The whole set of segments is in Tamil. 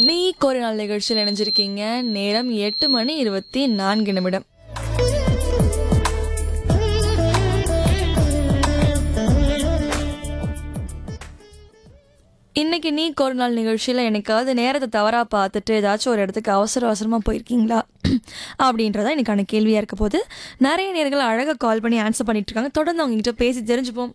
நீ ஒரு நாள் நிகழ்ச்சியில் இணைஞ்சிருக்கீங்க நேரம் எட்டு மணி இருபத்தி நான்கு நிமிடம் இன்னைக்கு நீ ஒரு நாள் நிகழ்ச்சியில் என்னைக்காவது நேரத்தை தவறாக பார்த்துட்டு ஏதாச்சும் ஒரு இடத்துக்கு அவசர அவசரமாக போயிருக்கீங்களா அப்படின்றதா எனக்கான கேள்வியாக இருக்க போது நிறைய நேர்கள் அழகாக கால் பண்ணி ஆன்சர் பண்ணிட்டு இருக்காங்க தொடர்ந்து அவங்க கிட்ட பேசி தெரிஞ்சுப்போம்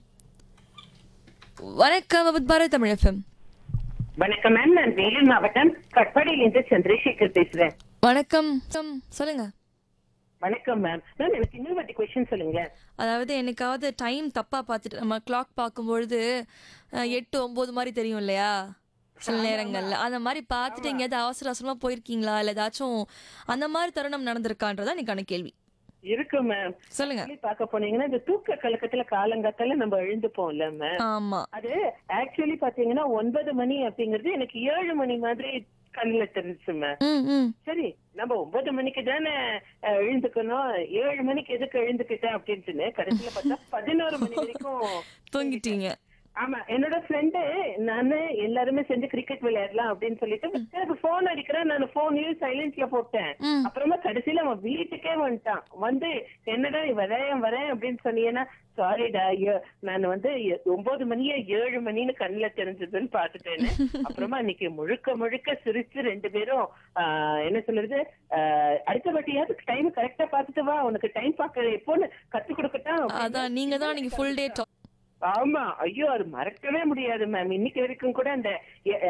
வணக்கம் வித் பாரத் தமிழ் எஃப்எம் வணக்கம் மேம் நான் வேலூர் மாவட்டம் கட்பாடியிலிருந்து சந்திரசேகர் பேசுறேன் வணக்கம் ம், சொல்லுங்க வணக்கம் மேம் மேம் எனக்கு இன்னொரு வாட்டி கொஸ்டின் சொல்லுங்க அதாவது என்னைக்காவது டைம் தப்பா பார்த்துட்டு நம்ம கிளாக் பார்க்கும்பொழுது அஹ், எட்டு ஒன்பது மாதிரி தெரியும் இல்லையா சில நேரங்கள்ல அந்த மாதிரி பார்த்துட்டு எங்கேயாவது அவசர அவசரமா போயிருக்கீங்களா இல்லை ஏதாச்சும் அந்த மாதிரி தருணம் நடந்திருக்கான்றதா எனக்கான கேள்வி இருக்கு மேம் சொல்லுங்க பார்க்க போனீங்கன்னா இந்த தூக்க கலக்கத்துல காலங்காத்தால நம்ம எழுந்துப்போம்ல மேம் ஆமா அது ஆக்சுவலி பாத்தீங்கன்னா ஒன்பது மணி அப்படிங்கிறது எனக்கு ஏழு மணி மாதிரி கண்ணுல தெரிஞ்சுச்சு மேம் ம் ம் சரி நம்ம ஒன்பது மணிக்கு தானே அஹ், எழுந்துக்கணும் ஏழு மணிக்கு எதுக்கு எழுந்துக்கிட்டேன் அப்படின்னு கடைசியில பார்த்தா பதினோரு மணி வரைக்கும் தூங்கிட்டீங்க ஆமா என்னோட ஃப்ரெண்டு நானு எல்லாருமே சேர்ந்து கிரிக்கெட் விளையாடலாம் அப்படின்னு சொல்லிட்டு எனக்கு போன் அடிக்கிறேன் நான் போனையும் சைலன்ஸ்ல போட்டேன் ம். அப்புறமா கடைசியில அவன் வீட்டுக்கே வந்துட்டான் வந்து என்னடா நீ வரேன் வரேன் அப்படின்னு சொன்னீங்கன்னா சாரிடா நான் வந்து எ- ஒன்பது மணியே ஏழு மணின்னு கண்ணுல தெரிஞ்சதுன்னு பாத்துட்டேன்னு அப்புறமா இன்னைக்கு முழுக்க முழுக்க சிரிச்சு ரெண்டு பேரும் ஆஹ், என்ன சொல்றது ஆஹ், அடுத்த வாட்டியாவது டைம் கரெக்டா பாத்துட்டு வா உனக்கு டைம் பார்க்க எப்போன்னு கத்து கொடுக்கட்டா அதான் நீங்க தான் நீங்க ஃபுல் டே ஆமா ஐயோ அது மறக்கவே முடியாது மேம் இன்னைக்கு வரைக்கும் கூட அந்த எ-